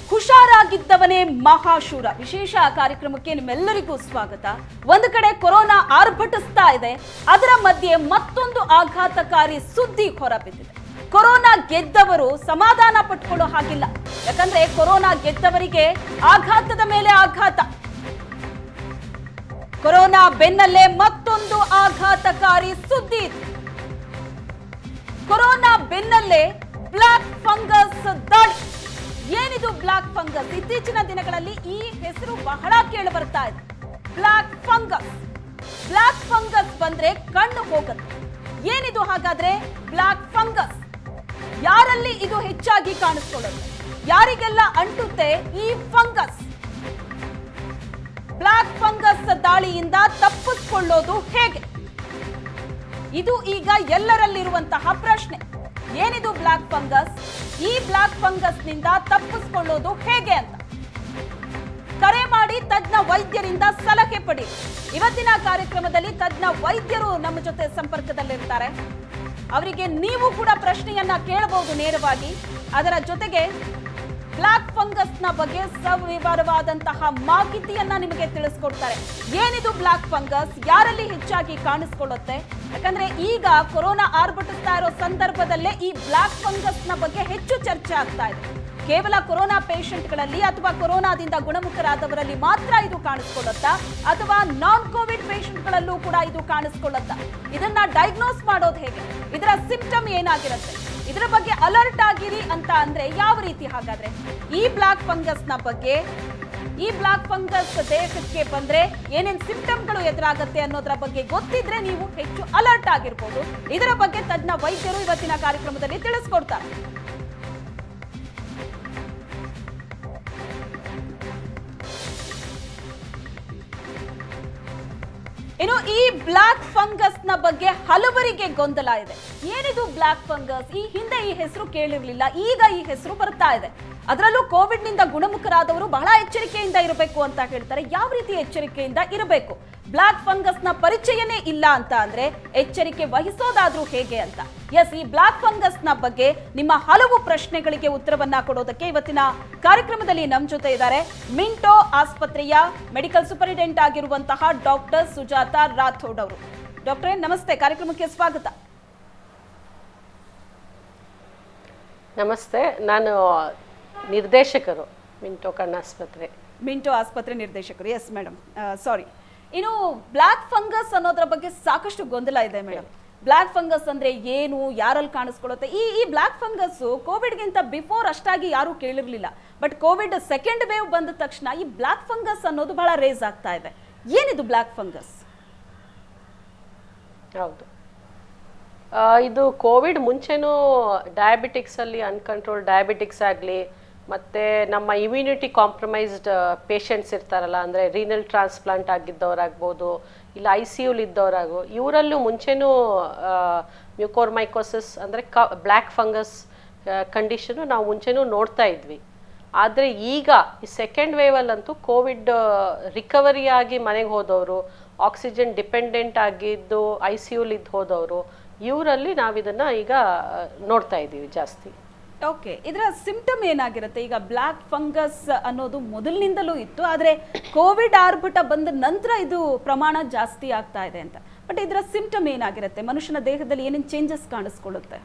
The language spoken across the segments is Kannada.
ಹುಷಾರಾಗಿದ್ದವನೇ ಮಹಾಶೂರ ವಿಶೇಷ ಕಾರ್ಯಕ್ರಮಕ್ಕೆ ನಿಮ್ಮೆಲ್ಲರಿಗೂ ಸ್ವಾಗತ ಒಂದು ಕಡೆ ಕೊರೋನಾ ಆರ್ಭಟಿಸ್ತಾ ಇದೆ ಅದರ ಮಧ್ಯೆ ಮತ್ತೊಂದು ಆಘಾತಕಾರಿ ಸುದ್ದಿ ಹೊರಬಿದ್ದಿದೆ ಕೊರೋನಾ ಗೆದ್ದವರು ಸಮಾಧಾನ ಪಟ್ಕೊಳ್ಳೋ ಹಾಗಿಲ್ಲ ಯಾಕಂದ್ರೆ ಕೊರೋನಾ ಗೆದ್ದವರಿಗೆ ಆಘಾತದ ಮೇಲೆ ಆಘಾತ ಕೊರೋನಾ ಬೆನ್ನಲ್ಲೇ ಮತ್ತೊಂದು ಆಘಾತಕಾರಿ ಸುದ್ದಿ ಇದೆ ಕೊರೋನಾ ಬೆನ್ನಲ್ಲೇ ಬ್ಲಾಕ್ ಫಂಗಸ್ ದಾಳಿ ಏನಿದು ಬ್ಲಾಕ್ ಫಂಗಸ್ ಇತ್ತೀಚಿನ ದಿನಗಳಲ್ಲಿ ಈ ಹೆಸರು ಬಹಳ ಕೇಳಿ ಬರ್ತಾ ಇದೆ ಬ್ಲಾಕ್ ಫಂಗಸ್ ಬ್ಲಾಕ್ ಫಂಗಸ್ ಬಂದ್ರೆ ಕಣ್ಣು ಹೋಗುತ್ತೆ ಏನಿದು ಹಾಗಾದ್ರೆ ಬ್ಲಾಕ್ ಫಂಗಸ್ ಯಾರಲ್ಲಿ ಇದು ಹೆಚ್ಚಾಗಿ ಕಾಣಿಸ್ಕೊಳ್ಳುತ್ತೆ ಯಾರಿಗೆಲ್ಲ ಅಂಟುತ್ತೆ ಈ ಫಂಗಸ್ ಬ್ಲಾಕ್ ಫಂಗಸ್ ದಾಳಿಯಿಂದ ತಪ್ಪಿಸಿಕೊಳ್ಳೋದು ಹೇಗೆ ಇದು ಈಗ ಎಲ್ಲರಲ್ಲಿರುವಂತಹ ಪ್ರಶ್ನೆ ಏನಿದು ಬ್ಲಾಕ್ ಫಂಗಸ್ ಈ ಬ್ಲಾಕ್ ಫಂಗಸ್ ನಿಂದ ತಪ್ಪಿಸಿಕೊಳ್ಳೋದು ಹೇಗೆ ಅಂತ ಕರೆ ಮಾಡಿ ತಜ್ಞ ವೈದ್ಯರಿಂದ ಸಲಹೆ ಪಡಿ ಇವತ್ತಿನ ಕಾರ್ಯಕ್ರಮದಲ್ಲಿ ತಜ್ಞ ವೈದ್ಯರು ನಮ್ಮ ಜೊತೆ ಸಂಪರ್ಕದಲ್ಲಿರ್ತಾರೆ ಅವರಿಗೆ ನೀವು ಕೂಡ ಪ್ರಶ್ನೆಯನ್ನ ಕೇಳಬಹುದು ನೇರವಾಗಿ ಅದರ ಜೊತೆಗೆ ಬ್ಲಾಕ್ ಫಂಗಸ್ ನ ಬಗ್ಗೆ ಸವಿವರವಾದಂತಹ ಮಾಹಿತಿಯನ್ನ ನಿಮಗೆ ತಿಳಿಸ್ಕೊಡ್ತಾರೆ ಏನಿದು ಬ್ಲಾಕ್ ಫಂಗಸ್ ಯಾರಲ್ಲಿ ಹೆಚ್ಚಾಗಿ ಕಾಣಿಸ್ಕೊಳ್ಳುತ್ತೆ ಯಾಕಂದ್ರೆ ಈಗ ಕೊರೋನಾ ಆರ್ಭಟಿಸ್ತಾ ಇರೋ ಸಂದರ್ಭದಲ್ಲೇ ಈ ಬ್ಲಾಕ್ ಫಂಗಸ್ ನ ಬಗ್ಗೆ ಹೆಚ್ಚು ಚರ್ಚೆ ಆಗ್ತಾ ಇದೆ ಕೇವಲ ಕೊರೋನಾ ಪೇಷಂಟ್ಗಳಲ್ಲಿ ಅಥವಾ ಕೊರೋನಾದಿಂದ ಗುಣಮುಖರಾದವರಲ್ಲಿ ಮಾತ್ರ ಇದು ಕಾಣಿಸ್ಕೊಳ್ಳುತ್ತಾ ಅಥವಾ ನಾನ್ ಕೋವಿಡ್ ಪೇಷಂಟ್ಗಳಲ್ಲೂ ಕೂಡ ಇದು ಕಾಣಿಸ್ಕೊಳ್ಳುತ್ತಾ ಇದನ್ನ ಡಯಾಗ್ನೋಸ್ ಮಾಡೋದು ಹೇಗೆ ಇದರ ಸಿಂಪ್ಟಮ್ ಏನಾಗಿರುತ್ತೆ ಇದರ ಬಗ್ಗೆ ಅಲರ್ಟ್ ಆಗಿರಿ ಅಂತ ಅಂದ್ರೆ ಯಾವ ರೀತಿ ಹಾಗಾದ್ರೆ ಈ ಬ್ಲಾಕ್ ಫಂಗಸ್ ನ ಬಗ್ಗೆ ಈ ಬ್ಲಾಕ್ ಫಂಗಸ್ ದೇಹಕ್ಕೆ ಬಂದ್ರೆ ಏನೇನ್ ಸಿಂಪ್ಟಮ್ಗಳು ಎದುರಾಗತ್ತೆ ಅನ್ನೋದರ ಬಗ್ಗೆ ಗೊತ್ತಿದ್ರೆ ನೀವು ಹೆಚ್ಚು ಅಲರ್ಟ್ ಆಗಿರ್ಬೋದು ಇದರ ಬಗ್ಗೆ ತಜ್ಞ ವೈದ್ಯರು ಇವತ್ತಿನ ಕಾರ್ಯಕ್ರಮದಲ್ಲಿ ತಿಳಿಸ್ಕೊಡ್ತಾರೆ ಇನ್ನು ಈ ಬ್ಲಾಕ್ ಫಂಗಸ್ ನ ಬಗ್ಗೆ ಹಲವರಿಗೆ ಗೊಂದಲ ಇದೆ ಏನಿದು ಬ್ಲಾಕ್ ಫಂಗಸ್ ಈ ಹಿಂದೆ ಈ ಹೆಸರು ಕೇಳಿರ್ಲಿಲ್ಲ ಈಗ ಈ ಹೆಸರು ಬರ್ತಾ ಇದೆ ಅದರಲ್ಲೂ ಕೋವಿಡ್ ನಿಂದ ಗುಣಮುಖರಾದವರು ಬಹಳ ಎಚ್ಚರಿಕೆಯಿಂದ ಇರಬೇಕು ಅಂತ ಹೇಳ್ತಾರೆ ಯಾವ ರೀತಿ ಎಚ್ಚರಿಕೆಯಿಂದ ಇರಬೇಕು ಬ್ಲಾಕ್ ಫಂಗಸ್ ನ ಪರಿಚಯನೇ ಇಲ್ಲ ಅಂತ ಅಂದ್ರೆ ಎಚ್ಚರಿಕೆ ವಹಿಸೋದಾದ್ರೂ ಹೇಗೆ ಅಂತ ಎಸ್ ಈ ಬ್ಲಾಕ್ ಫಂಗಸ್ ನ ಬಗ್ಗೆ ನಿಮ್ಮ ಹಲವು ಪ್ರಶ್ನೆಗಳಿಗೆ ಉತ್ತರವನ್ನ ಕೊಡೋದಕ್ಕೆ ಇವತ್ತಿನ ಕಾರ್ಯಕ್ರಮದಲ್ಲಿ ನಮ್ಮ ಜೊತೆ ಇದ್ದಾರೆ ಮಿಂಟೋ ಆಸ್ಪತ್ರೆಯ ಮೆಡಿಕಲ್ ಸೂಪರಿಂಟೆಂಡೆಂಟ್ ಆಗಿರುವಂತಹ ಡಾಕ್ಟರ್ ಸುಜಾತ ರಾಥೋಡ್ ಅವರು ಡಾಕ್ಟ್ರೇ ನಮಸ್ತೆ ಕಾರ್ಯಕ್ರಮಕ್ಕೆ ಸ್ವಾಗತ ನಮಸ್ತೆ ನಾನು ನಿರ್ದೇಶಕರು ಮಿಂಟೋ ಕಣ್ಣಾಸ್ಪತ್ರೆ ಮಿಂಟೋ ಆಸ್ಪತ್ರೆ ನಿರ್ದೇಶಕರು ಎಸ್ ಮೇಡಮ್ ಸಾರಿ ಇನ್ನು ಬ್ಲಾಕ್ ಫಂಗಸ್ ಅನ್ನೋದ್ರ ಬಗ್ಗೆ ಸಾಕಷ್ಟು ಗೊಂದಲ ಇದೆ ಮೇಡಮ್ ಬ್ಲಾಕ್ ಫಂಗಸ್ ಅಂದ್ರೆ ಏನು ಯಾರಲ್ಲಿ ಕಾಣಿಸ್ಕೊಳ್ಳುತ್ತೆ ಈ ಈ ಬ್ಲಾಕ್ ಫಂಗಸ್ ಕೋವಿಡ್ಗಿಂತ ಬಿಫೋರ್ ಅಷ್ಟಾಗಿ ಯಾರೂ ಕೇಳಿರ್ಲಿಲ್ಲ ಬಟ್ ಕೋವಿಡ್ ಸೆಕೆಂಡ್ ವೇವ್ ಬಂದ ತಕ್ಷಣ ಈ ಬ್ಲಾಕ್ ಫಂಗಸ್ ಅನ್ನೋದು ಬಹಳ ರೇಸ್ ಆಗ್ತಾ ಇದೆ ಏನಿದು ಬ್ಲಾಕ್ ಫಂಗಸ್ ಹೌದು ಆ, ಇದು ಕೋವಿಡ್ ಮುಂಚೆನೂ ಡಯಾಬಿಟಿಕ್ಸಲ್ಲಿ ಅನ್ಕಂಟ್ರೋಲ್ ಡಯಾಬಿಟಿಕ್ಸ್ ಆಗಲಿ ಮತ್ತು ನಮ್ಮ ಇಮ್ಯುನಿಟಿ ಕಾಂಪ್ರಮೈಸ್ಡ್ ಪೇಷಂಟ್ಸ್ ಇರ್ತಾರಲ್ಲ ಅಂದರೆ ರೀನಲ್ ಟ್ರಾನ್ಸ್ಪ್ಲಾಂಟ್ ಆಗಿದ್ದವರಾಗ್ಬೋದು ಇಲ್ಲ ಐ ಸಿ ಯುಲಿದ್ದವರಾಗೋ ಇವರಲ್ಲೂ ಮುಂಚೆನೂ ಮ್ಯೂಕೋರ್ಮೈಕೋಸಿಸ್ ಅಂದರೆ ಕ ಬ್ಲ್ಯಾಕ್ ಫಂಗಸ್ ಕಂಡೀಷನು ನಾವು ಮುಂಚೆನೂ ನೋಡ್ತಾ ಇದ್ವಿ ಆದರೆ ಈಗ ಈ ಸೆಕೆಂಡ್ ವೇವಲ್ಲಂತೂ ಕೋವಿಡ್ ರಿಕವರಿ ಆಗಿ ಮನೆಗೆ ಹೋದವರು ಆಕ್ಸಿಜನ್ ಡಿಪೆಂಡೆಂಟ್ ಆಗಿದ್ದು ಐ ಸಿ ಯುಲಿದ್ದು ಹೋದವರು ಇವರಲ್ಲಿ ನಾವಿದನ್ನು ಈಗ ಆ, ನೋಡ್ತಾ ಇದ್ದೀವಿ ಜಾಸ್ತಿ ಓಕೆ ಇದರ ಸಿಂಪ್ಟಮ್ ಏನಾಗಿರುತ್ತೆ ಈಗ ಬ್ಲಾಕ್ ಫಂಗಸ್ ಅನ್ನೋದು ಮೊದಲಿನಿಂದಲೂ ಇತ್ತು ಆದರೆ ಕೋವಿಡ್ ಆರ್ಭಟ ಬಂದ ನಂತರ ಇದು ಪ್ರಮಾಣ ಜಾಸ್ತಿ ಆಗ್ತಾ ಇದೆ ಅಂತ ಬಟ್ ಇದರ ಸಿಂಪ್ಟಮ್ ಏನಾಗಿರುತ್ತೆ ಮನುಷ್ಯನ ದೇಹದಲ್ಲಿ ಏನೇನು ಚೇಂಜಸ್ ಕಾಣಿಸ್ಕೊಳ್ಳುತ್ತೆ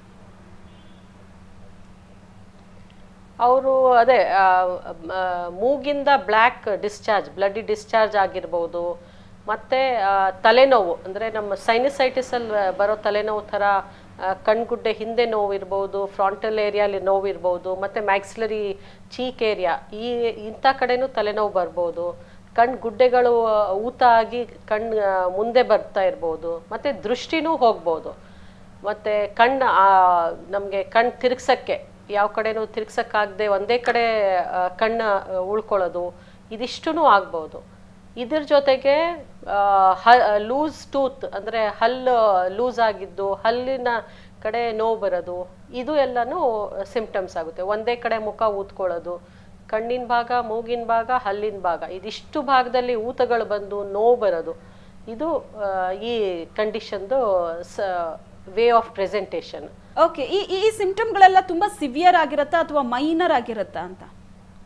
ಅವರು ಅದೇ ಆ, ಮ, ಮೂಗಿಂದ ಬ್ಲ್ಯಾಕ್ ಡಿಸ್ಚಾರ್ಜ್ ಬ್ಲಡಿ ಡಿಸ್ಚಾರ್ಜ್ ಆಗಿರ್ಬೋದು ಮತ್ತು ತಲೆನೋವು ಅಂದರೆ ನಮ್ಮ ಸೈನಿಸೈಟಿಸಲ್ಲಿ ಬರೋ ತಲೆನೋವು ಥರ ಆ, ಕಣ್ಗುಡ್ಡೆ ಹಿಂದೆ ನೋವು ಇರ್ಬೋದು ಫ್ರಾಂಟಲ್ ಏರಿಯಾಲಿ ನೋವು ಇರ್ಬೋದು ಮತ್ತು ಮ್ಯಾಕ್ಸಿಲರಿ ಚೀಕ್ ಏರಿಯಾ ಈ ಇಂಥ ಕಡೆನೂ ತಲೆನೋವು ಬರ್ಬೋದು ಕಣ್ಣು ಗುಡ್ಡೆಗಳು ಆ, ಊತ ಆಗಿ ಕಣ್ಣು ಆ, ಮುಂದೆ ಬರ್ತಾ ಇರ್ಬೋದು ಮತ್ತು ದೃಷ್ಟಿನೂ ಹೋಗ್ಬೋದು ಮತ್ತು ಕಣ್ಣು ನಮಗೆ ಕಣ್ಣು ತಿರ್ಗ್ಸಕ್ಕೆ ಯಾವ ಕಡೆನೂ ತಿರ್ಗ್ಸಕ್ಕಾಗದೆ ಒಂದೇ ಕಡೆ ಆ, ಕಣ್ಣು ಆ, ಉಳ್ಕೊಳ್ಳೋದು ಇದಿಷ್ಟೂ ಆಗ್ಬೋದು ಇದ್ರ ಜೊತೆಗೆ ಹ ಲೂಸ್ ಟೂತ್ ಅಂದರೆ ಹಲ್ಲು ಲೂಸ್ ಆಗಿದ್ದು ಹಲ್ಲಿನ ಕಡೆ ನೋವು ಬರೋದು ಇದು ಎಲ್ಲನೂ ಸಿಂಪ್ಟಮ್ಸ್ ಆಗುತ್ತೆ ಒಂದೇ ಕಡೆ ಮುಖ ಊದ್ಕೊಳ್ಳೋದು ಕಣ್ಣಿನ ಭಾಗ ಮೂಗಿನ ಭಾಗ ಹಲ್ಲಿನ ಭಾಗ ಇದಿಷ್ಟು ಭಾಗದಲ್ಲಿ ಊತಗಳು ಬಂದು ನೋವು ಬರೋದು ಇದು ಆ, ಈ ಕಂಡೀಷನ್ದು ಸ ವೇ ಆಫ್ ಪ್ರೆಸೆಂಟೇಷನ್ ಓಕೆ ಈ ಈ ಸಿಂಪ್ಟಮ್ಗಳೆಲ್ಲ ತುಂಬಾ ಸಿವಿಯರ್ ಆಗಿರುತ್ತಾ ಅಥವಾ ಮೈನರ್ ಆಗಿರುತ್ತಾ ಅಂತ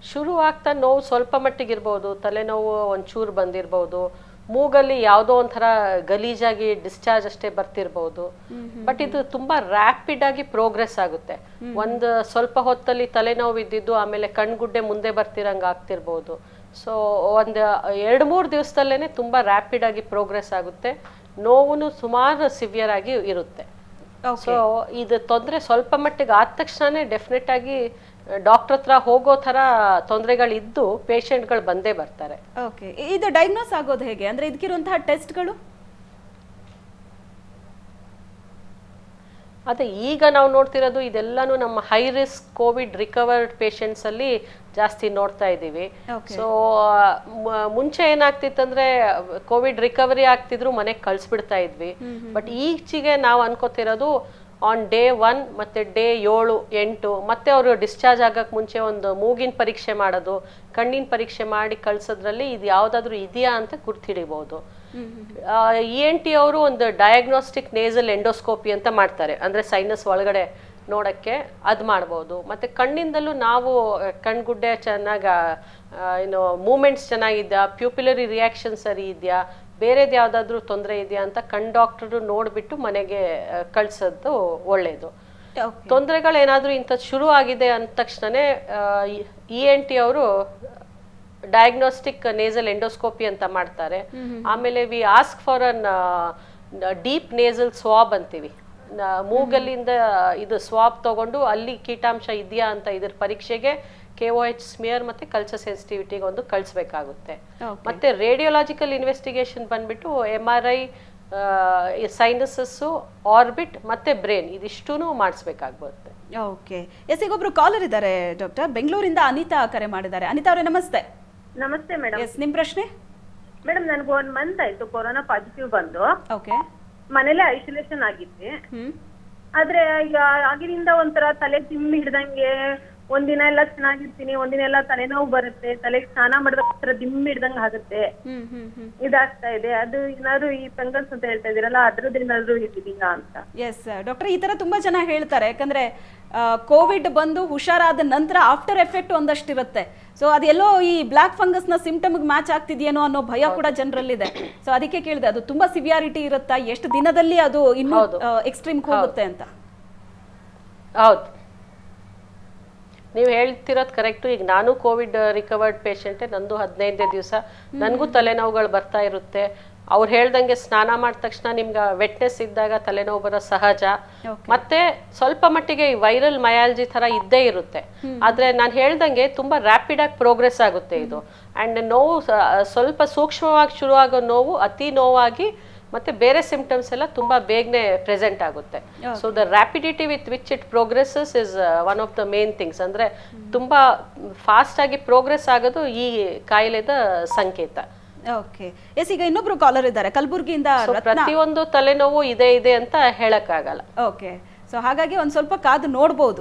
ಶುರು ಆಗ್ತಾ ನೋವು ಸ್ವಲ್ಪ ಮಟ್ಟಿಗೆ ಇರ್ಬೋದು ತಲೆನೋವು ಒಂಚೂರು ಬಂದಿರ್ಬೋದು ಮೂಗಲ್ಲಿ ಯಾವುದೋ ಒಂಥರ ಗಲೀಜಾಗಿ ಡಿಸ್ಚಾರ್ಜ್ ಅಷ್ಟೇ ಬರ್ತಿರ್ಬೋದು ಬಟ್ ಇದು ತುಂಬಾ ರ್ಯಾಪಿಡ್ ಆಗಿ ಪ್ರೋಗ್ರೆಸ್ ಆಗುತ್ತೆ ಒಂದು ಸ್ವಲ್ಪ ಹೊತ್ತಲ್ಲಿ ತಲೆನೋವು ಇದ್ದಿದ್ದು ಆಮೇಲೆ ಕಣ್ಗುಡ್ಡೆ ಮುಂದೆ ಬರ್ತಿರಂಗೆ ಆಗ್ತಿರ್ಬೋದು ಸೊ ಒಂದು ಎರಡು ಮೂರು ದಿವಸದಲ್ಲೇ ತುಂಬಾ ರ್ಯಾಪಿಡ್ ಆಗಿ ಪ್ರೋಗ್ರೆಸ್ ಆಗುತ್ತೆ ನೋವು ಸುಮಾರು ಸಿವಿಯರ್ ಆಗಿ ಇರುತ್ತೆ ಓಕೆ ಸೊ ಇದು ತೊಂದರೆ ಸ್ವಲ್ಪ ಮಟ್ಟಿಗೆ ಆದ ತಕ್ಷಣನೇ ಡೆಫಿನೆಟ್ ಆಗಿ ಡಾಕ್ಟರ್ ಹತ್ರ ಹೋಗೋ ಥರ ತೊಂದರೆಗಳಿದ್ದು ಪೇಷಂಟ್ಗಳು ಬಂದೇ ಬರ್ತಾರೆ ಓಕೆ ಇದು ಡಯಾಗ್ನೋಸ್ ಆಗೋದು ಹೇಗೆ ಅಂದ್ರೆ ಇದಕ್ಕಿರುವಂತಹ ಟೆಸ್ಟ್ಗಳು ಅದೇ ಈಗ ನಾವು ನೋಡ್ತಿರೋದು ಇದೆಲ್ಲಾನು ನಮ್ಮ high risk COVID recovered patients ಅಲ್ಲಿ ಜಾಸ್ತಿ ನೋಡ್ತಾ ಇದ್ದೀವಿ Okay. ಸೊ ಮುಂಚೆ ಏನಾಗ್ತಿತ್ತಂದ್ರೆ ಕೋವಿಡ್ ರಿಕವರಿ ಆಗ್ತಿದ್ರು ಮನೆಗೆ ಕಳ್ಸ್ಬಿಡ್ತಾ ಇದ್ವಿ ಬಟ್ ಈಚೆಗೆ ನಾವು ಅನ್ಕೋತಿರೋದು ಆನ್ ಡೇ ಒನ್ ಮತ್ತೆ ಡೇ ಏಳು ಎಂಟು ಮತ್ತೆ ಅವರು ಡಿಸ್ಚಾರ್ಜ್ ಆಗಕ್ಕೆ ಮುಂಚೆ ಒಂದು ಮೂಗಿನ ಪರೀಕ್ಷೆ ಮಾಡೋದು ಕಣ್ಣಿನ ಪರೀಕ್ಷೆ ಮಾಡಿ ಕಳ್ಸೋದ್ರಲ್ಲಿ ಇದು ಯಾವುದಾದ್ರೂ ಇದೆಯಾ ಅಂತ ಗುರ್ತಿಡಿಬಹುದು ಇ ಎನ್ ಟಿ ಅವರು ಒಂದು ಡಯಾಗ್ನೋಸ್ಟಿಕ್ ನೇಸಲ್ ಎಂಡೋಸ್ಕೋಪಿ ಅಂತ ಮಾಡ್ತಾರೆ ಅಂದ್ರೆ ಸೈನಸ್ ಒಳಗಡೆ ನೋಡಕ್ಕೆ ಅದು ಮಾಡ್ಬೋದು ಮತ್ತೆ ಕಣ್ಣಿಂದಲೂ ನಾವು ಆ, ಕಣ್ಗುಡ್ಡೆ ಚೆನ್ನಾಗಿ ಏನು ಮೂಮೆಂಟ್ಸ್ ಚೆನ್ನಾಗಿದ್ಯಾ ಪ್ಯೂಪಿಲರಿ ರಿಯಾಕ್ಷನ್ ಸರಿ ಇದೆಯಾ ಬೇರೆದು ಯಾವುದಾದ್ರೂ ತೊಂದರೆ ಇದೆಯಾ ಅಂತ ಕಣ್ ಡಾಕ್ಟರ್ ನೋಡಿಬಿಟ್ಟು ಮನೆಗೆ ಆ, ಕಳ್ಸೋದು ಒಳ್ಳೆಯದು ಓಕೆ ತೊಂದರೆಗಳೇನಾದ್ರೂ ಇಂಥದ್ದು ಶುರು ಆಗಿದೆ ಅಂದ ತಕ್ಷಣನೇ ಇ ಎನ್ ಟಿ ಅವರು ಡಯಾಗ್ನೋಸ್ಟಿಕ್ ನೇಸಲ್ ಎಂಡೋಸ್ಕೋಪಿ ಅಂತ ಮಾಡ್ತಾರೆ ಆಮೇಲೆ we ask for an deep nasal swab ಅಂತೀವಿ ನ- ಮೂಗಲ್ಲಿಂದ ಇದು ಸ್ವಾಬ್ ತಗೊಂಡು ಅಲ್ಲಿ ಕೀಟಾಂಶ ಇದೆಯಾ ಅಂತ ಇದ್ರ ಪರೀಕ್ಷೆಗೆ ಕೆ ಒ ಎಚ್ ಸ್ಮಿಯರ್ ಮತ್ತೆ ಕಲ್ಚರ್ ಸೆನ್ಸಿಟಿವಿಟಿಗೆ ಒಂದು ಕಳಿಸ್ಬೇಕಾಗುತ್ತೆ ಓಕೆ ಮತ್ತೆ ರೇಡಿಯೋಲಾಜಿಕಲ್ ಇನ್ವೆಸ್ಟಿಗೇಷನ್ ಬಂದ್ಬಿಟ್ಟು M R I sinuses orbit ಮತ್ತೆ ಬ್ರೇನ್ ಇದಿಷ್ಟೂ ಮಾಡಿಸ್ಬೇಕಾಗ್ಬರುತ್ತೆ ಓಕೆ ಎಸ್ ಈಗ ಒಬ್ರು ಕಾಲರ್ ಇದ್ದಾರೆ ಡಾಕ್ಟರ್ ಬೆಂಗಳೂರಿಂದ ಅನಿತಾ ಕರೆ ಮಾಡಿದ್ದಾರೆ ಅನಿತಾ ಅವರೇ ನಮಸ್ತೆ ನಮಸ್ತೆ ಮೇಡಮ್ ಎಸ್ ನಿಮ್ ಪ್ರಶ್ನೆ ಮೇಡಮ್ ನನಗೆ ಒನ್ ಮಂತ್ ಆಯ್ತು ಕೊರೋನಾ ಪಾಸಿಟಿವ್ ಬಂದು ಓಕೆ ಮನೇಲೆ ಐಸೋಲೇಷನ್ ಆಗಿದ್ದೆ ಹ್ಮ್ ಆದ್ರೆ ಈಗ ಆಗಿನಿಂದ ಒಂಥರ ತಲೆ ತಿಮ್ಮಿ ಹಿಡ್ದಂಗೆ ಒಂದಿನ ಎಲ್ಲ ಚೆನ್ನಾಗಿರ್ತೀನಿ ಒಂದಿನ ಎಲ್ಲ ತಲೆನೋವು ಬರುತ್ತೆ ತಲೆಗೆ ಸ್ನಾನ ಮಾಡಿದಾಗ ಒಂಥರ ದಿಮ್ಮಿ ಹಿಡ್ದಂಗೆ ಆಗುತ್ತೆ ಹ್ಮ್ ಹ್ಮ್ ಹ್ಮ್ ಇದಾಗ್ತಾ ಇದೆ ಅದು ಏನಾದ್ರು ಈ ಫಂಗಸ್ ಅಂತ ಹೇಳ್ತಾ ಇದೀರಲ್ಲ ಅದ್ರದ್ದು ಏನಾದ್ರು ಇದೀನಾ ಅಂತ ಎಸ್ ಡಾಕ್ಟರ್ ಈ ತರ ತುಂಬಾ ಜನ ಹೇಳ್ತಾರೆ ಯಾಕಂದ್ರೆ ಕೋವಿಡ್ ಬಂದು ಹುಷಾರಾದ ನಂತರ ಆಫ್ಟರ್ ಎಫೆಕ್ಟ್ ಒಂದಷ್ಟು ಇರುತ್ತೆ ಸೊ ಅದೆಲ್ಲೋ ಈ ಬ್ಲಾಕ್ ಫಂಗಸ್ ನ ಸಿಂಪ್ಟಮ್ ಮ್ಯಾಚ್ ಆಗ್ತಿದೆಯೇನೋ ಅನ್ನೋ ಭಯ ಕೂಡ ಜನರಲ್ಲಿದೆ ಸೊ ಅದಕ್ಕೆ ಕೇಳಿದೆ ಅದು ತುಂಬಾ ಸಿವಿಯಾರಿಟಿ ಇರುತ್ತಾ ಎಷ್ಟು ದಿನದಲ್ಲಿ ಅದು ಇನ್ನೂ ಹೌದು. ಎಕ್ಸ್ಟ್ರೀಮ್ ಹೋಗುತ್ತೆ ಅಂತ ಹೌದು ನೀವು ಹೇಳ್ತಿರೋದು ಕರೆಕ್ಟು ಈಗ ನಾನು ಕೋವಿಡ್ ರಿಕವರ್ಡ್ ಪೇಷಂಟೇ ನಂದು ಹದಿನೈದೇ ದಿವಸ ನನಗೂ ತಲೆನೋವುಗಳು ಬರ್ತಾ ಇರುತ್ತೆ ಅವ್ರು ಹೇಳ್ದಂಗೆ ಸ್ನಾನ ಮಾಡಿದ ತಕ್ಷಣ ನಿಮ್ಗೆ ವೆಟ್ನೆಸ್ ಇದ್ದಾಗ ತಲೆನೋವು ಬರೋ ಸಹಜ Okay. ಮತ್ತೆ ಸ್ವಲ್ಪ ಮಟ್ಟಿಗೆ ವೈರಲ್ ಮಯಾಲಜಿ ತರ ಇದ್ದೇ ಇರುತ್ತೆ ಆದ್ರೆ ನಾನು ಹೇಳ್ದಂಗೆ ತುಂಬಾ ರ್ಯಾಪಿಡ್ ಆಗಿ ಪ್ರೋಗ್ರೆಸ್ ಆಗುತ್ತೆ ಇದು ಅಂಡ್ ನೋವು ಸ- ಸ್ವಲ್ಪ ಸೂಕ್ಷ್ಮವಾಗಿ ಶುರುವಾಗೋ ನೋವು ಅತಿ ನೋವಾಗಿ ಮತ್ತೆ ಬೇರೆ ಸಿಂಪ್ಟಮ್ಸ್ ಎಲ್ಲ ತುಂಬಾ ಬೇಗನೆ ಪ್ರೆಸೆಂಟ್ ಆಗುತ್ತೆ so the rapidity with which it progresses is one of the main things ಅಂದ್ರೆ ತುಂಬಾ ಫಾಸ್ಟ್ ಆಗಿ ಪ್ರೋಗ್ರೆಸ್ ಆಗೋದು ಈ ಕಾಯಿಲೆದ ಸಂಕೇತ ಓಕೆ ಎಸ್ ಈಗ ಇನ್ನೊಬ್ರು ಕಾಲರ್ ಇದ್ದಾರೆ ಕಲಬುರ್ಗಿಯಿಂದ ಸೊ ರತ್ನ ಪ್ರತಿಯೊಂದು ತಲೆನೋವು ಇದೆ ಇದೆ ಅಂತ ಹೇಳಕ್ಕಾಗಲ್ಲ ಓಕೆ ಸೊ ಹಾಗಾಗಿ ಒಂದ್ ಸ್ವಲ್ಪ ಕಾದು ನೋಡ್ಬೋದು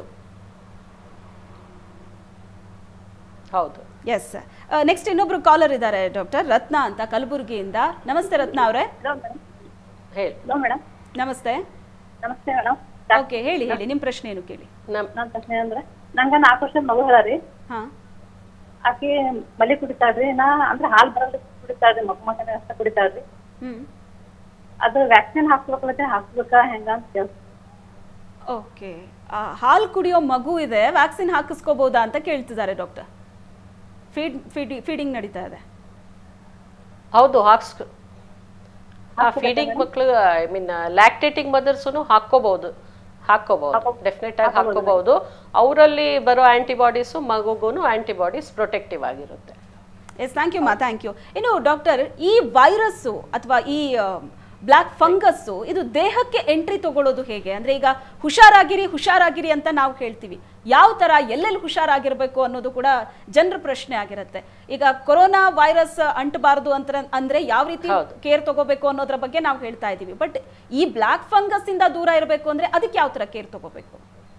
ಹೌದು ಎಸ್ ನೆಕ್ಸ್ಟ್ ಇನ್ನೊಬ್ರು ಕಾಲರ್ ಇದ್ದಾರೆ ಡಾಕ್ಟರ್ ರತ್ನ ಅಂತ ಕಲಬುರ್ಗಿಯಿಂದ ನಮಸ್ತೆ ರತ್ನ ಅವರೇ ಹೇಳಿ ಹಲೋ ಮೇಡಮ್ ನಮಸ್ತೆ ನಮಸ್ತೆ ಮೇಡಮ್ ಓಕೆ ಹೇಳಿ ಹೇಳಿ ನಿಮ್ಮ ಪ್ರಶ್ನೆ ಏನು ಕೇಳಿ ನಮ್ ನನ್ನ ಪ್ರಶ್ನೆ ಅಂದ್ರೆ ನಂಗ ನಾಲ್ಕು ವರ್ಷದ ಮಗು ಅದ ರೀ ಹಾ ಆಕಿ ಮಲಿ ಕುಡಿತಾಳ್ರಿ ನಾ ಅಂದ್ರೆ ಹಾಲ್ ಬರಲ್ಲ ಕುಡಿತಾಳ್ರಿ ಮಗು ಮಗನ ಅಷ್ಟ ಕುಡಿತಾಳ್ರಿ ಹ್ಮ್ ಅದು ವ್ಯಾಕ್ಸಿನ್ ಹಾಕ್ಬೇಕಲ್ಲತ್ತೆ ಹಾಕ್ಬೇಕಾ ಹೆಂಗ ಅಂತ ಕೇಳ್ತೀನಿ ಓಕೆ ಹಾಲು ಕುಡಿಯೋ ಮಗು ಇದೆ ವ್ಯಾಕ್ಸಿನ್ ಹಾಕಿಸ್ಕೋಬಹುದಾ ಅಂತ ಕೇಳ್ತಿದ್ದಾರೆ ಡಾಕ್ಟರ್ ಫೀಡ್ ಫೀಡಿ ಫೀಡಿಂಗ್ ನಡೀತಾ ಇದೆ ಹೌದು ಹಾಕ್ಸ್ ಆ ಫೀಡಿಂಗ್ ಮಕ್ಳು ಐ ಮೀನ್ ಲ್ಯಾಕ್ಟೇಟಿಂಗ್ ಮದರ್ಸು ಹಾಕೋಬಹುದು ಹಾಕೋಬಹುದು ಡೆಫಿನೆಟ್ ಆಗಿ ಹಾಕೋಬಹುದು ಅವರಲ್ಲಿ ಬರೋ ಆಂಟಿಬಾಡೀಸು ಮಗುಗೂ ಆಂಟಿಬಾಡೀಸ್ ಪ್ರೊಟೆಕ್ಟಿವ್ ಆಗಿರುತ್ತೆ ಎಸ್ ಥ್ಯಾಂಕ್ ಯು ಮಾ ಥ್ಯಾಂಕ್ ಯು ಇನ್ನು ಡಾಕ್ಟರ್ ಈ ವೈರಸ್ಸು ಅಥವಾ ಈ ಬ್ಲ್ಯಾಕ್ ಫಂಗಸ್ಸು ಇದು ದೇಹಕ್ಕೆ ಎಂಟ್ರಿ ತಗೊಳ್ಳೋದು ಹೇಗೆ ಅಂದ್ರೆ ಈಗ ಹುಷಾರಾಗಿರಿ ಹುಷಾರಾಗಿರಿ ಅಂತ ನಾವು ಹೇಳ್ತೀವಿ ಯಾವ ತರ ಎಲ್ಲೆಲ್ಲಿ ಹುಷಾರಾಗಿರ್ಬೇಕು ಅನ್ನೋದು ಕೂಡ ಜನರ ಪ್ರಶ್ನೆ ಆಗಿರುತ್ತೆ ಈಗ ಕೊರೋನಾ ವೈರಸ್ ಅಂಟಬಾರದು ಅಂತ ಅಂದ್ರೆ ಯಾವ ರೀತಿ ಹೌದು. ಕೇರ್ ತಗೋಬೇಕು ಅನ್ನೋದ್ರ ಬಗ್ಗೆ ನಾವು ಹೇಳ್ತಾ ಇದ್ದೀವಿ ಬಟ್ ಈ ಬ್ಲ್ಯಾಕ್ ಫಂಗಸ್ ಇಂದ ದೂರ ಇರಬೇಕು ಅಂದ್ರೆ ಅದಕ್ಕೆ ಯಾವ ತರ ಕೇರ್ ತಗೋಬೇಕು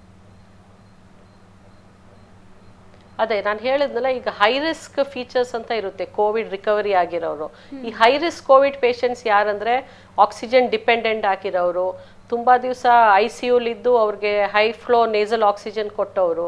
ಅದೇ ನಾನು ಹೇಳಿದ್ನಲ್ಲ ಈಗ ಹೈ ರಿಸ್ಕ್ ಫೀಚರ್ಸ್ ಅಂತ ಇರುತ್ತೆ ಕೋವಿಡ್ ರಿಕವರಿ ಆಗಿರೋರು ಈ ಹೈ ರಿಸ್ಕ್ ಕೋವಿಡ್ ಪೇಷಂಟ್ಸ್ ಯಾರಂದ್ರೆ ಆಕ್ಸಿಜನ್ ಡಿಪೆಂಡೆಂಟ್ ಆಗಿರೋರು ತುಂಬಾ ದಿವಸ ಐ ಸಿ ಇದ್ದು ಅವ್ರಿಗೆ ಹೈ ಫ್ಲೋ ನೇಸಲ್ ಆಕ್ಸಿಜನ್ ಕೊಟ್ಟವರು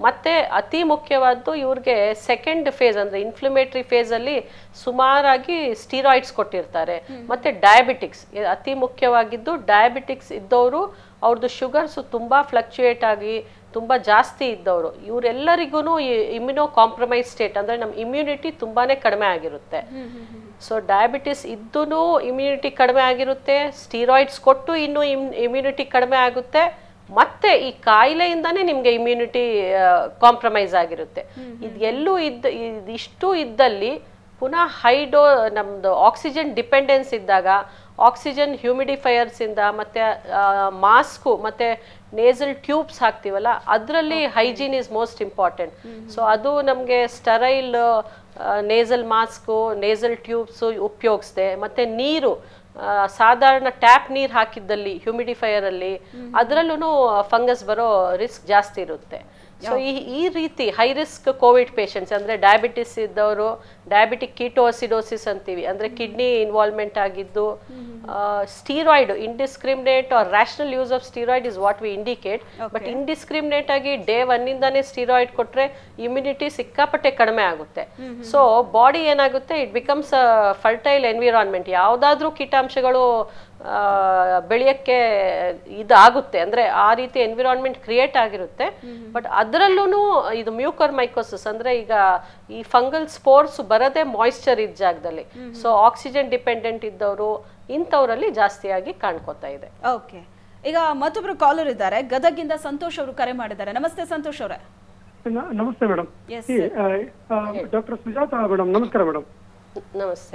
ಮತ್ತೆ ಅತಿ ಮುಖ್ಯವಾದ್ದು ಇವ್ರಿಗೆ ಸೆಕೆಂಡ್ ಫೇಸ್ ಅಂದ್ರೆ ಇನ್ಫ್ಲಮೇಟರಿ ಫೇಸ್ ಅಲ್ಲಿ ಸುಮಾರಾಗಿ ಸ್ಟೀರಾಯ್ಡ್ಸ್ ಕೊಟ್ಟಿರ್ತಾರೆ ಮತ್ತೆ ಡಯಾಬಿಟಿಕ್ಸ್ ಅತಿ ಮುಖ್ಯವಾಗಿದ್ದು ಡಯಾಬಿಟಿಕ್ಸ್ ಇದ್ದವರು ಅವ್ರದ್ದು ಶುಗರ್ಸ್ ತುಂಬಾ ಫ್ಲಕ್ಚುಯೇಟ್ ಆಗಿ ತುಂಬಾ ಜಾಸ್ತಿ ಇದ್ದವರು ಇವರೆಲ್ಲರಿಗೂ ಇಮ್ಯುನೋ ಕಾಂಪ್ರಮೈಸ್ ಸ್ಟೇಟ್ ಅಂದ್ರೆ ನಮ್ಮ ಇಮ್ಯುನಿಟಿ ತುಂಬಾನೇ ಕಡಿಮೆ ಆಗಿರುತ್ತೆ ಸೊ ಡಯಾಬಿಟಿಸ್ ಇದ್ದೂ ಇಮ್ಯುನಿಟಿ ಕಡಿಮೆ ಆಗಿರುತ್ತೆ ಸ್ಟೀರಾಯ್ಡ್ಸ್ ಕೊಟ್ಟು ಇನ್ನೂ ಇಮ್ಯುನಿಟಿ ಕಡಿಮೆ ಆಗುತ್ತೆ ಮತ್ತೆ ಈ ಕಾಯಿಲೆಯಿಂದಾನೇ ನಿಮಗೆ ಇಮ್ಯುನಿಟಿ ಕಾಂಪ್ರಮೈಸ್ ಆಗಿರುತ್ತೆ ಇದೆಲ್ಲೂ ಇದ್ದ ಇದಿಷ್ಟು ಇದ್ದಲ್ಲಿ ಪುನಃ ಹೈಡೋ ನಮ್ದು ಆಕ್ಸಿಜನ್ ಡಿಪೆಂಡೆನ್ಸ್ ಇದ್ದಾಗ ಆಕ್ಸಿಜನ್ ಹ್ಯೂಮಿಡಿಫೈಯರ್ಸ್ ಇಂದ ಮತ್ತೆ ಮಾಸ್ಕು ಮತ್ತೆ ನೇಸಲ್ ಟ್ಯೂಬ್ಸ್ ಹಾಕ್ತೀವಲ್ಲ ಅದರಲ್ಲಿ hygiene is most important so ಅದು ನಮಗೆ sterile nasal mask nasal tubes ಉಪಯೋಗಿಸ್ದೆ ಮತ್ತೆ ನೀರು ಆ, ಸಾಧಾರಣ ಟ್ಯಾಪ್ ನೀರು ಹಾಕಿದ್ದಲ್ಲಿ ಹ್ಯೂಮಿಡಿಫೈಯರ್ ಅಲ್ಲಿ ಅದರಲ್ಲೂ ಫಂಗಸ್ ಬರೋ ರಿಸ್ಕ್ ಜಾಸ್ತಿ ಇರುತ್ತೆ ಸೊ ಈ ಈ ರೀತಿ ಹೈ ರಿಸ್ಕ್ ಕೋವಿಡ್ ಪೇಷಂಟ್ಸ್ ಅಂದ್ರೆ ಡಯಾಬಿಟಿಸ್ ಇದ್ದವರು ಡಯಾಬಿಟಿಕ್ ಕೀಟೋಸಿಡೋಸಿಸ್ ಅಂತೀವಿ ಅಂದ್ರೆ ಕಿಡ್ನಿ ಇನ್ವಾಲ್ವ್ಮೆಂಟ್ ಆಗಿದ್ದು steroid indiscriminate or rational use of steroid is what we indicate but indiscriminate ಆಗಿ ಡೇ ಒನ್ನಿಂದಾನೇ ಸ್ಟೀರಾಯ್ಡ್ ಕೊಟ್ರೆ ಇಮ್ಯುನಿಟಿ ಸಿಕ್ಕಾಪಟ್ಟೆ ಕಡಿಮೆ ಆಗುತ್ತೆ ಸೊ ಬಾಡಿ ಏನಾಗುತ್ತೆ ಇಟ್ ಬಿಕಮ್ಸ್ ಫರ್ಟೈಲ್ ಎನ್ವಿರಾನ್ಮೆಂಟ್ ಯಾವುದಾದ್ರೂ ಕೀಟಾಂಶಗಳು ಆ, ಬೆಳೆಯಕ್ಕೆ ಇದಾಗುತ್ತೆ ಅಂದ್ರೆ ಆ ರೀತಿ ಎನ್ವಿರಾನ್ಮೆಂಟ್ ಕ್ರಿಯೇಟ್ ಆಗಿರುತ್ತೆ ಬಟ್ ಅದರಲ್ಲೂ ಇದು ಮ್ಯೂಕರ್ ಮೈಕೋಸಿಸ್ ಅಂದ್ರೆ ಈಗ ಈ ಫಂಗಲ್ ಸ್ಪೋರ್ಸ್ ಬರದೇ ಮಾಯಿಶ್ಚರ್ ಇದ್ದ ಜಾಗದಲ್ಲಿ ಸೊ ಆಕ್ಸಿಜನ್ ಡಿಪೆಂಡೆಂಟ್ ಇದ್ದವರು ಇಂಥವರಲ್ಲಿ ಜಾಸ್ತಿಯಾಗಿ ಕಾಣ್ಕೋತಾ ಇದೆ ಓಕೆ ಈಗ ಮತ್ತೊಬ್ರು ಕಾಲರ್ ಇದ್ದಾರೆ ಗದಗಿಂದ ಸಂತೋಷ್ ಅವರು ಕರೆ ಮಾಡಿದ್ದಾರೆ ನಮಸ್ತೆ ಸಂತೋಷ್ ಅವರೇ ನ- ನಮಸ್ತೆ madam Yes, doctor Sujatha madam ನಮಸ್ಕಾರ ಮೇಡಮ್ ನಮಸ್ತೆ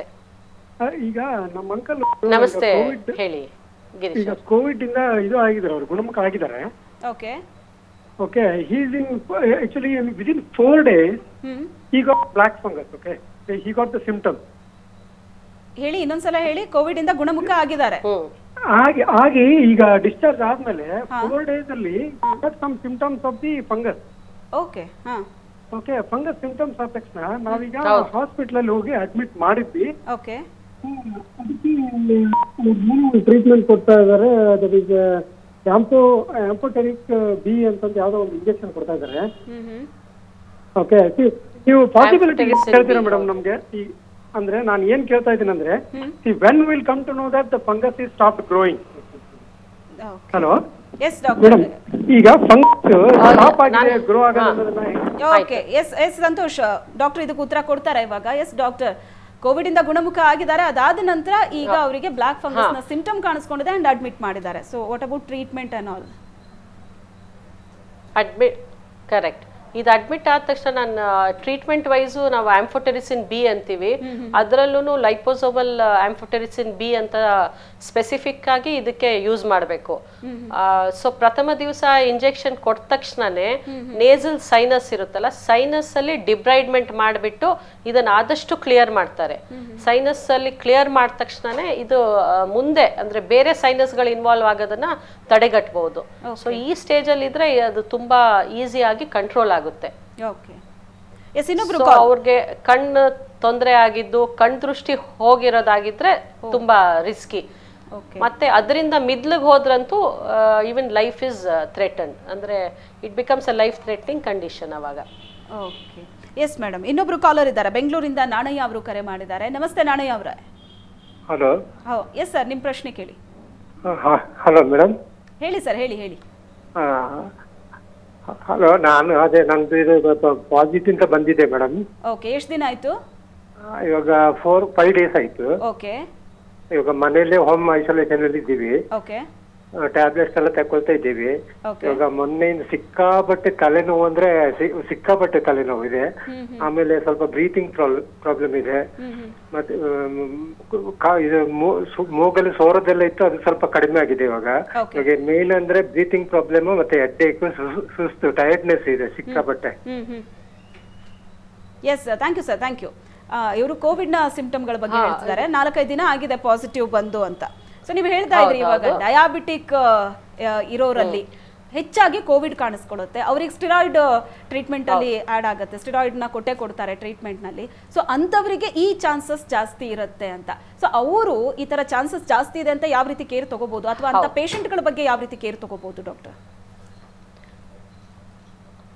ಈಗ ನಮ್ಮ ಅಂಕಲ್ ನಮಸ್ತೆ ಕೋವಿಡ್ ಹೇಳಿ ಗಿರೀಶ್ ಈಗ ಕೋವಿಡ್ ಇಂದ ಇದು ಆಗಿದ್ದಾರೆ ಅವರು ಗುಣಮುಖ ಆಗಿದ್ದಾರೆ okay okay he's in actually within four days hmm he got black fungus okay he got the symptom ಹೇಳಿ ಇನ್ನೊಂದ್ಸಲ ಹೇಳಿ ಕೋವಿಡ್ ಇಂದ ಗುಣಮುಖ ಆಗಿದ್ದಾರೆ ಹ್ಮ್ ಹಾಗೆ ಹಾಗೆ ಈಗ ಡಿಸ್ಚಾರ್ಜ್ ಆದ್ಮೇಲೆ ಫೋರ್ ಡೇಸ್ ಅಲ್ಲಿ some symptoms of the fungus okay ಹಾ ಓಕೆ ಫಂಗಸ್ ಸಿಂಪ್ಟಮ್ಸ್ ಆದ ತಕ್ಷಣ ನಾವೀಗ ಹಾಸ್ಪಿಟಲ್ ಅಲ್ಲಿ ಹೋಗಿ ಅಡ್ಮಿಟ್ ಮಾಡಿದ್ವಿ ಓಕೆ ಅದಕ್ಕೆ ಟ್ರೀಟ್ಮೆಂಟ್ ಕೊಡ್ತಾ ಇದ್ದಾರೆ that is ampho amphotericin B ಅಂತಂದು ಯಾವ್ದೋ ಒಂದು ಇಂಜೆಕ್ಷನ್ ಕೊಡ್ತಾ ಇದ್ದಾರೆ ಹ್ಮ್ ಹ್ಮ್ ಓಕೆ ನೀವು ಪಾಸಿಬಿಲಿಟಿ Amphotericin ಹೇಳ್ತೀರಾ B, ಮೇಡಮ್ ನಮ್ಗೆ ಈ ಅಂದ್ರೆ ನಾನು ಏನ್ ಕೇಳ್ತಾ ಇದ್ದೀನಿ ಅಂದ್ರೆ see when will come to know that the fungus is stop growing hello yes doctor madam ಈಗ ಫಂಗಸ್ ಸ್ಟಾಪ್ ಆಗಿದೆ ಗ್ರೋ ಆಗೋದನ್ನ okay yes yes Santosh doctor ಇದಕ್ಕೆ ಉತ್ತರ ಕೊಡ್ತಾರೆ ಇವಾಗ ಎಸ್ ಡಾಕ್ಟರ್ ಕೋವಿಡ್ ಇಂದ ಗುಣಮುಖ ಆಗಿದ್ದಾರೆ ಅದಾದ ನಂತರ ಈಗ ಅವರಿಗೆ ಬ್ಲಾಕ್ ಫಂಗಸ್ ನ ಸಿಂಪ್ಟಮ್ ಕಾಣಿಸ್ಕೊಂಡಿದೆ ಅಂಡ್ ಅಡ್ಮಿಟ್ ಮಾಡಿದ್ದಾರೆ so what about treatment and all admit correct ಇದು ಅಡ್ಮಿಟ್ ಆದ ತಕ್ಷಣ ನಾನು ಟ್ರೀಟ್ಮೆಂಟ್ ವೈಸು ನಾವು ಆಂಫೋಟೆರಿಸಿನ್ ಬಿ ಅಂತೀವಿ ಅದರಲ್ಲೂ ಲೈಪೋಸೋಮಲ್ ಆಂಫೋಟೆರಿಸಿನ್ ಬಿ ಅಂತ ಸ್ಪೆಸಿಫಿಕ್ ಆಗಿ ಇದಕ್ಕೆ ಯೂಸ್ ಮಾಡಬೇಕು ಸೊ ಪ್ರಥಮ ದಿವಸ ಇಂಜೆಕ್ಷನ್ ಕೊಟ್ಟ ತಕ್ಷಣನೇ ನೇಸಲ್ ಸೈನಸ್ ಇರುತ್ತಲ್ಲ ಸೈನಸ್ ಅಲ್ಲಿ ಡಿಬ್ರೈಡ್ಮೆಂಟ್ ಮಾಡಿಬಿಟ್ಟು ಇದನ್ನ ಆದಷ್ಟು ಕ್ಲಿಯರ್ ಮಾಡ್ತಾರೆ ಸೈನಸ್ ಅಲ್ಲಿ ಕ್ಲಿಯರ್ ಮಾಡಿದ ತಕ್ಷಣನೇ ಇದು ಆ, ಮುಂದೆ ಅಂದ್ರೆ ಬೇರೆ ಸೈನಸ್ಗಳು ಇನ್ವಾಲ್ವ್ ಆಗೋದನ್ನ ತಡೆಗಟ್ಟಬಹುದು ಸೊ ಈ ಸ್ಟೇಜ್ ಅಲ್ಲಿ ಇದ್ರೆ ಅದು ತುಂಬಾ ಈಸಿಯಾಗಿ ಕಂಟ್ರೋಲ್ ಆಗುತ್ತೆ ಓಕೆ ಎಸ್ ಇನ್ನೊಬ್ರು ಸೊ ಅವ್ರಿಗೆ ಕಣ್ಣು ತೊಂದರೆ ಆಗಿದ್ದು ಕಣ್ ದೃಷ್ಟಿ ಹೋಗಿರೋದಾಗಿದ್ರೆ ತುಂಬಾ ರಿಸ್ಕಿ ಓಕೆ ಮತ್ತೆ ಅದರಿಂದ ಮಿದ್ಲಿಗೆ ಹೋದ್ರಂತೂ ಈವನ್ ಲೈಫ್ ಇಸ್ ಥ್ರೆಟನ್ ಅಂದ್ರೆ it becomes a life threatening condition ಅವಾಗ ಓಕೆ ಎಸ್ ಮೇಡಮ್ ಇನ್ನೊಬ್ರು ಕಾಲರ್ ಇದ್ದಾರೆ ಬೆಂಗಳೂರಿಂದ ನಾಣಯ್ಯ ಅವರು ಕರೆ ಮಾಡಿದ್ದಾರೆ ನಮಸ್ತೆ ನಾಣಯ್ಯ ಅವರೇ ಹಲೋ ಹೋ ಎಸ್ ಸರ್ ನಿಮ್ಮ ಪ್ರಶ್ನೆ ಕೇಳಿ ಹಲೋ ಮೇಡಮ್ ಹೇಳಿ ಸರ್ ಹೇಳಿ ಹೇಳಿ ಹಲೋ ನಾನು ಅದೇ ನಂದು ಇದು ಪಾಸಿಟಿವ್ ಅಂತ ಬಂದಿದೆ ಮೇಡಮ್ ಓಕೆ ಎಷ್ಟು ದಿನ ಆಯ್ತು ಇವಾಗ ಫೋರ್ ಫೈವ್ ಡೇಸ್ ಆಯ್ತು ಓಕೆ ಇವಾಗ ಮನೆಯಲ್ಲೇ ಹೋಮ್ ಐಸೋಲೇಷನ್ ಅಲ್ಲಿ ಇದ್ದೀವಿ ಓಕೆ ಟ್ಯಾಬ್ಲೆಟ್ಸ್ ಎಲ್ಲ ತಗೊಳ್ತಾ ಇದ್ದೀವಿ ಓಕೆ ಇವಾಗ ಮೊನ್ನೆಯಿಂದ ಸಿಕ್ಕಾಪಟ್ಟೆ ತಲೆನೋವು ಅಂದ್ರೆ ಸಿ- ಸಿಕ್ಕಾಪಟ್ಟೆ ತಲೆನೋವು ಇದೆ ಆಮೇಲೆ ಸ್ವಲ್ಪ ಬ್ರೀತಿಂಗ್ ಪ್ರಾಬ್ಲಮ್ ಇದೆ ಮತ್ತೆ ಆಮ್, ಕಾ- ಇದು ಮೂ- ಸು- ಮೂಗಲ್ಲಿ ಸೋರೋದೆಲ್ಲ ಇತ್ತು ಅದು ಸ್ವಲ್ಪ ಕಡಿಮೆ ಆಗಿದೆ ಇವಾಗ Okay. ಇವಾಗ ಮೇನ್ ಅಂದ್ರೆ ಬ್ರೀತಿಂಗ್ ಪ್ರಾಬ್ಲಮ್ ಮತ್ತೆ ಹೆಡ್ಡೇಕ್ ಸುಸ್ತು ಟೈರ್ಡ್ನೆಸ್ ಇದೆ ಸಿಕ್ಕಾಪಟ್ಟೆ ಹ್ಮ್ ಹ್ಮ್ yes thank you sir thank you ಇವರು ಕೋವಿಡ್ನ ಸಿಂಪ್ಟಮ್ಗಳ ಬಗ್ಗೆ ಹೇಳ್ತಿದ್ದಾರೆ ನಾಲ್ಕೈದು ದಿನ ಆಗಿದೆ ಪಾಸಿಟಿವ್ ಬಂದು ಅಂತ ಸೊ ನೀವು ಹೇಳ್ತಾ ಇದ್ರಿ ಇವಾಗ ಡಯಾಬಿಟಿಕ್ ಇರೋರಲ್ಲಿ ಹೆಚ್ಚಾಗಿ ಕೋವಿಡ್ ಕಾಣಿಸ್ಕೊಳ್ಳುತ್ತೆ ಅವ್ರಿಗೆ ಸ್ಟಿರಾಯ್ಡ್ ಟ್ರೀಟ್ಮೆಂಟ್ ಅಲ್ಲಿ ಆಡ್ ಆಗುತ್ತೆ ಸ್ಟಿರಾಯ್ಡ್ ನ ಕೊಟ್ಟೆ ಕೊಡ್ತಾರೆ ಟ್ರೀಟ್ಮೆಂಟ್ ನಲ್ಲಿ ಸೊ ಅಂತವರಿಗೆ ಈ ಚಾನ್ಸಸ್ ಜಾಸ್ತಿ ಇರುತ್ತೆ ಅಂತ ಸೊ ಅವರು ಈ ತರ ಚಾನ್ಸಸ್ ಜಾಸ್ತಿ ಇದೆ ಅಂತ ಯಾವ ರೀತಿ ಕೇರ್ ತಗೋಬಹುದು ಅಥವಾ ಅಂತ ಪೇಷಂಟ್ಗಳ ಬಗ್ಗೆ ಯಾವ ರೀತಿ ಕೇರ್ ತಗೋಬಹುದು ಡಾಕ್ಟರ್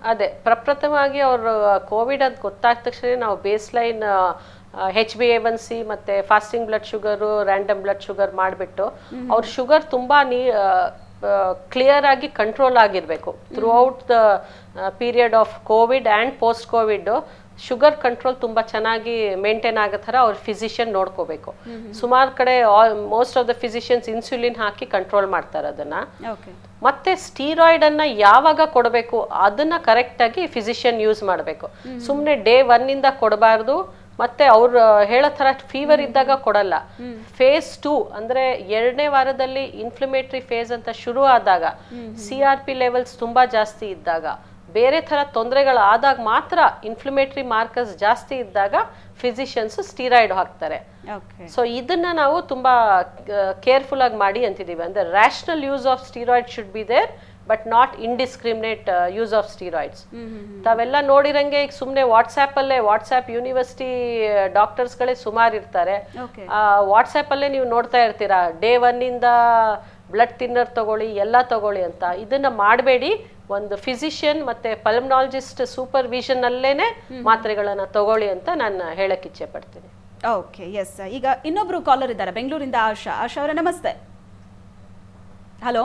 ಅದೇ ಪ್ರಪ್ರಥಮವಾಗಿ ಅವರು ಕೋವಿಡ್ ಅಂತ ಗೊತ್ತಾದ ತಕ್ಷಣ ನಾವು baseline H B A one C ಮತ್ತೆ fasting blood sugar random blood sugar ಮಾಡಿಬಿಟ್ಟು ಅವ್ರ ಶುಗರ್ ತುಂಬಾ ನೀ ಕ್ಲಿಯರ್ ಆಗಿ ಕಂಟ್ರೋಲ್ ಆಗಿರಬೇಕು throughout the period of COVID and post COVID sugar control ತುಂಬಾ ಚೆನ್ನಾಗಿ ಮೇಂಟೈನ್ ಆಗೋ ಥರ ಅವ್ರ ಫಿಸಿಷಿಯನ್ ನೋಡ್ಕೋಬೇಕು ಸುಮಾರು ಕಡೆ most of the physicians insulin ಹಾಕಿ ಕಂಟ್ರೋಲ್ ಮಾಡ್ತಾರೆ ಅದನ್ನ ಓಕೆ ಮತ್ತೆ ಸ್ಟೀರಾಯ್ಡ್ ಅನ್ನ ಯಾವಾಗ ಕೊಡಬೇಕು ಅದನ್ನ ಕರೆಕ್ಟ್ ಆಗಿ ಫಿಸಿಷಿಯನ್ ಯೂಸ್ ಮಾಡಬೇಕು ಸುಮ್ಮನೆ ಡೇ ಒನ್ ಇಂದ ಕೊಡಬಾರ್ದು ಮತ್ತೆ ಅವ್ರು ಹೇಳೋ ತರ ಫೀವರ್ ಇದ್ದಾಗ ಕೊಡಲ್ಲ ಫೇಸ್ ಟೂ ಅಂದ್ರೆ ಎರಡನೇ ವಾರದಲ್ಲಿ ಇನ್ಫ್ಲಮೇಟರಿ ಫೇಸ್ ಅಂತ ಶುರು ಆದಾಗ ಸಿ ಆರ್ ಪಿ ಲೆವೆಲ್ಸ್ ತುಂಬಾ ಜಾಸ್ತಿ ಇದ್ದಾಗ ಬೇರೆ ತರ ತೊಂದರೆಗಳು ಆದಾಗ ಮಾತ್ರ ಇನ್ಫ್ಲಮೇಟರಿ ಮಾರ್ಕರ್ಸ್ ಜಾಸ್ತಿ ಇದ್ದಾಗ ಫಿಸಿಷಿಯನ್ಸ್ ಸ್ಟೀರಾಯ್ಡ್ ಹಾಕ್ತಾರೆ ಓಕೆ ಸೊ ಇದನ್ನ ನಾವು ತುಂಬಾ ಕೇರ್ಫುಲ್ ಆಗಿ ಮಾಡಿ ಅಂತಿದೀವಿ ಅಂದ್ರೆ rational use of steroid should be there but not indiscriminate use of steroids ತಾವೆಲ್ಲ ನೋಡಿರಂಗೆ ಈಗ ಸುಮ್ಮನೆ ವಾಟ್ಸ್ಆ್ಯಪಲ್ಲೇ ವಾಟ್ಸ್ಆ್ಯಪ್ ಯೂನಿವರ್ಸಿಟಿ ಡಾಕ್ಟರ್ಸ್ಗಳೇ ಸುಮಾರು ಇರ್ತಾರೆ ಓಕೆ ವಾಟ್ಸ್ಆ್ಯಪಲ್ಲೇ ನೀವು ನೋಡ್ತಾ ಇರ್ತೀರಾ ಡೇ ಒನ್ನಿಂದ ಬ್ಲಡ್ ತಿನ್ನರ್ ತಗೊಳ್ಳಿ ಎಲ್ಲ ತಗೊಳ್ಳಿ ಅಂತ ಇದನ್ನ ಮಾಡಬೇಡಿ ಒಂದು ಫಿಸಿಷಿಯನ್ ಮತ್ತೆ ಪಲ್ಮನಾಲಜಿಸ್ಟ್ ಸೂಪರ್ವಿಷನ್ ಅಲ್ಲೇನೆ ಮಾತ್ರೆಗಳನ್ನ ತಗೊಳ್ಳಿ ಅಂತ ನಾನು ಹೇಳಕ್ ಇಚ್ಛೆ ಪಡ್ತೀನಿ ಓಕೆ ಎಸ್ ಈಗ ಇನ್ನೊಬ್ರು ಕಾಲರ್ ಇದ್ದಾರೆ ಬೆಂಗಳೂರಿಂದ ಆಶಾ ಆಶಾ ಅವರೇ ನಮಸ್ತೆ ಹಲೋ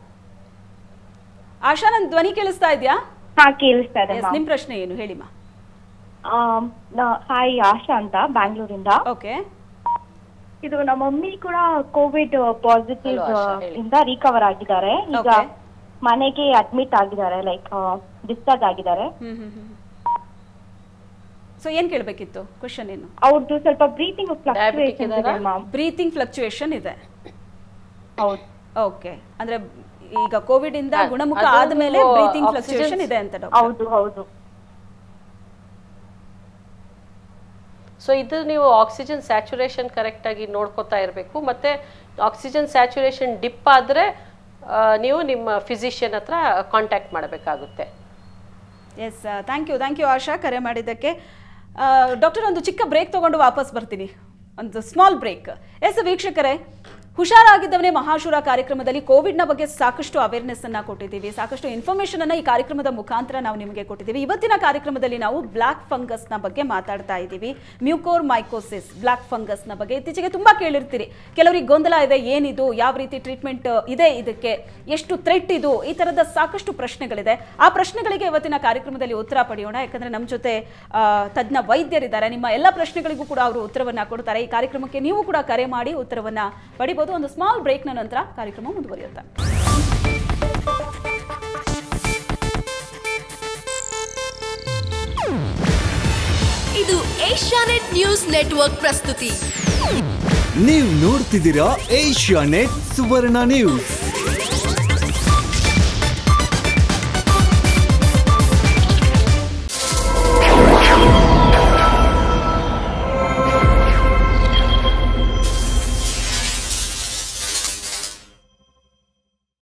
ಆಶಾ ನನ್ನ ಧ್ವನಿ ಕೇಳಿಸ್ತಾ ಇದೆಯಾ ಹಾ ಕೇಳಿಸ್ತಾ ಇದೆ ಎಸ್ ನಿಮ್ ಪ್ರಶ್ನೆ ಏನು ಹೇಳಿಮಾ ಹಾಯ್ ಆಶಾ ಅಂತ ಬ್ಯಾಂಗ್ಳೂರಿಂದ ಓಕೆ ಇದು ನಮ್ಮ ಮಮ್ಮಿ ಕೂಡ ಕೋವಿಡ್ ಪಾಸಿಟಿವ್ Hello, ಆಶಾ, ಹೇಳಿ. ಇಂದ ರಿಕವರ್ ಆಗಿದ್ದಾರೆ ಈಗ Okay. ಮನೆಗೆ ಅಡ್ಮಿಟ್ ಆಗಿದ್ದಾರೆ ಲೈಕ್ ಡಿಸ್ಚಾರ್ಜ್ ಆಗಿದ್ದಾರೆ ಹ್ಮ್ ಹ್ಮ್ ಹ್ಮ್ ಸೊ ಏನ್ ಕೇಳಬೇಕಿತ್ತು ಕ್ವಶನ್ ಏನು ಅವ್ರದ್ದು ಸ್ವಲ್ಪ ಬ್ರೀತಿಂಗ್ Diabetic ಫ್ಲಕ್ಚುಯೇಷನ್ ಇದೆ ಇದಾರಾ? ಮ್ಯಾಮ್ ಬ್ರೀತಿಂಗ್ ಫ್ಲಕ್ಚುಯೇಷನ್ ಇದೆ ಹೌದು ಓಕೆ ಅಂದ್ರೆ ಈಗ ಕೋವಿಡ್ ಇಂದ ಹಾ, ಗುಣಮುಖ ಅದು ಆದ್ಮೇಲೆ ನೀವು ಬ್ರೀತಿಂಗ್ oxygen- ಫ್ಲಕ್ಚುಯೇಷನ್ ಇದೆ ಅಂತ ಡಾಕ್ಟರ್ ಹೌದು ಹೌದು ಸೊ ಇದು ನೀವು ಆಕ್ಸಿಜನ್ ಸ್ಯಾಚುರೇಷನ್ ಕರೆಕ್ಟ್ ಆಗಿ ನೋಡ್ಕೋತಾ ಇರಬೇಕು ಮತ್ತೆ ಆಕ್ಸಿಜನ್ ಸ್ಯಾಚುರೇಷನ್ ಡಿಪ್ ಆದ್ರೆ ಆ, ನೀವು ನಿಮ್ಮ ಫಿಸಿಷಿಯನ್ ಹತ್ರ ಕಾಂಟ್ಯಾಕ್ಟ್ ಮಾಡಬೇಕಾಗುತ್ತೆ yes thank you thank you Asha ಕರೆ ಮಾಡಿದ್ದಕ್ಕೆ ಡಾಕ್ಟರ್ ಒಂದು ಚಿಕ್ಕ ಬ್ರೇಕ್ ತಗೊಂಡು ವಾಪಸ್ ಬರ್ತೀನಿ ಒಂದು ಸ್ಮಾಲ್ ಬ್ರೇಕ್ ಎಸ್ ವೀಕ್ಷಕರೇ ಹುಷಾರಾಗಿದ್ದವನೇ ಮಹಾಶೂರ ಕಾರ್ಯಕ್ರಮದಲ್ಲಿ ಕೋವಿಡ್ನ ಬಗ್ಗೆ ಸಾಕಷ್ಟು ಅವೇರ್ನೆಸ್ ಅನ್ನ ಕೊಟ್ಟಿದ್ದೀವಿ ಸಾಕಷ್ಟು ಇನ್ಫಾರ್ಮೇಶನ್ ಅನ್ನ ಈ ಕಾರ್ಯಕ್ರಮದ ಮುಖಾಂತರ ನಾವು ನಿಮಗೆ ಕೊಟ್ಟಿದ್ದೀವಿ ಇವತ್ತಿನ ಕಾರ್ಯಕ್ರಮದಲ್ಲಿ ನಾವು ಬ್ಲಾಕ್ ಫಂಗಸ್ನ ಬಗ್ಗೆ ಮಾತಾಡ್ತಾ ಇದ್ದೀವಿ ಮ್ಯೂಕೋರ್ ಮೈಕೋಸಿಸ್ ಬ್ಲಾಕ್ ಫಂಗಸ್ನ ಬಗ್ಗೆ ಇತ್ತೀಚೆಗೆ ತುಂಬಾ ಕೇಳಿರ್ತೀರಿ ಕೆಲವರಿಗೆ ಗೊಂದಲ ಇದೆ ಏನಿದು ಯಾವ ರೀತಿ ಟ್ರೀಟ್ಮೆಂಟ್ ಇದೆ ಇದಕ್ಕೆ ಎಷ್ಟು ಥ್ರೆಟ್ ಇದು ಈ ತರದ ಸಾಕಷ್ಟು ಪ್ರಶ್ನೆಗಳಿದೆ ಆ ಪ್ರಶ್ನೆಗಳಿಗೆ ಇವತ್ತಿನ ಕಾರ್ಯಕ್ರಮದಲ್ಲಿ ಉತ್ತರ ಪಡೆಯೋಣ ಯಾಕಂದ್ರೆ ನಮ್ಮ ಜೊತೆ ಆ, ತಜ್ಞ ವೈದ್ಯರಿದ್ದಾರೆ ನಿಮ್ಮ ಎಲ್ಲ ಪ್ರಶ್ನೆಗಳಿಗೂ ಕೂಡ ಅವರು ಉತ್ತರವನ್ನ ಕೊಡ್ತಾರೆ ಈ ಕಾರ್ಯಕ್ರಮಕ್ಕೆ ನೀವು ಕೂಡ ಕರೆ ಮಾಡಿ ಉತ್ತರವನ್ನ ಪಡಿಬಹುದು ಒಂದು ಸ್ಮಾಲ್ ಬ್ರೇಕ್ನ ನಂತರ ಕಾರ್ಯಕ್ರಮ ಮುಂದುವರಿಯುತ್ತೆ ಇದು ಏಷ್ಯಾನೆಟ್ ನ್ಯೂಸ್ ನೆಟ್ವರ್ಕ್ ಪ್ರಸ್ತುತಿ ನೀವು ನೋಡ್ತಿದ್ದೀರಾ ಏಷ್ಯಾ ನೆಟ್ ಸುವರ್ಣ ನ್ಯೂಸ್